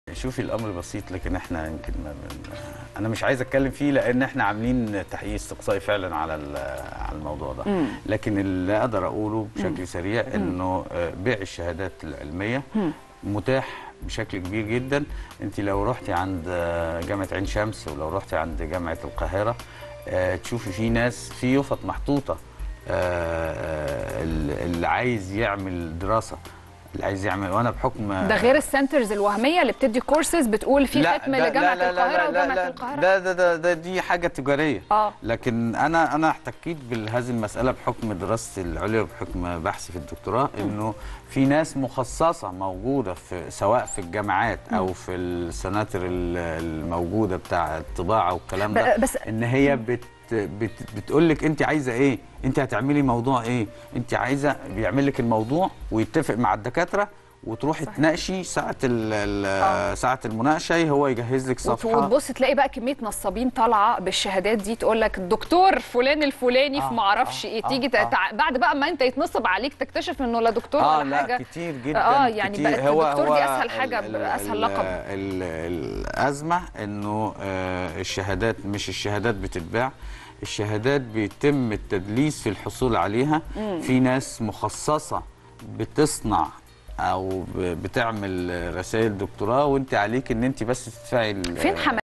شوفي الامر بسيط لكن احنا يمكن ما من انا مش عايز اتكلم فيه لان احنا عاملين تحقيق استقصائي فعلا على ال- على الموضوع ده مم. لكن اللي اقدر اقوله بشكل سريع انه آه، بيع الشهادات العلميه متاح بشكل كبير جدا انت لو رحتي عند آه، جامعه عين شمس ولو رحتي عند جامعه القاهره آه، تشوفي في ناس في يفط محطوطه آه، اللي عايز يعمل دراسه اللي عايز يعمل وانا بحكم ده غير السنترز الوهميه اللي بتدي كورسز بتقول في ختم ده- لجامعه لا لا القاهره لا لا وجامعه لا القاهره ده ده ده, ده دي حاجه تجاريه اه لكن انا انا احتكيت بهذه المساله بحكم دراستي العليا وبحكم بحثي في الدكتوراه انه في ناس مخصصه موجوده في سواء في الجامعات او في السناتر ال- الموجوده بتاع الطباعه والكلام ده ب- بس- ان هي بت بت بتقول لك انت عايزه ايه انت هتعملي موضوع ايه انت عايزه بيعمل لك الموضوع ويتفق مع الدكاتره وتروحي تناقشي ساعه ال- ال- آه. ساعه المناقشه هو يجهز لك وت- صفحه وتبص تلاقي بقى كميه نصابين طالعه بالشهادات دي تقول لك الدكتور فلان الفلاني في آه، معرفش آه، ايه آه، تيجي آه. تع... بعد بقى ما انت يتنصب عليك تكتشف انه لا دكتور اه ولا لا حاجه كتير جدا اه يعني كتير. بقت هو الدكتور هو دي اسهل حاجه ال- ال- اسهل لقب ال- الازمه انه آه، الشهادات مش الشهادات بتتباع الشهادات بيتم التدليس في الحصول عليها في ناس مخصصه بتصنع او ب- بتعمل رسائل دكتوراه وانت عليك ان انت بس تدفعي ال- فين حماس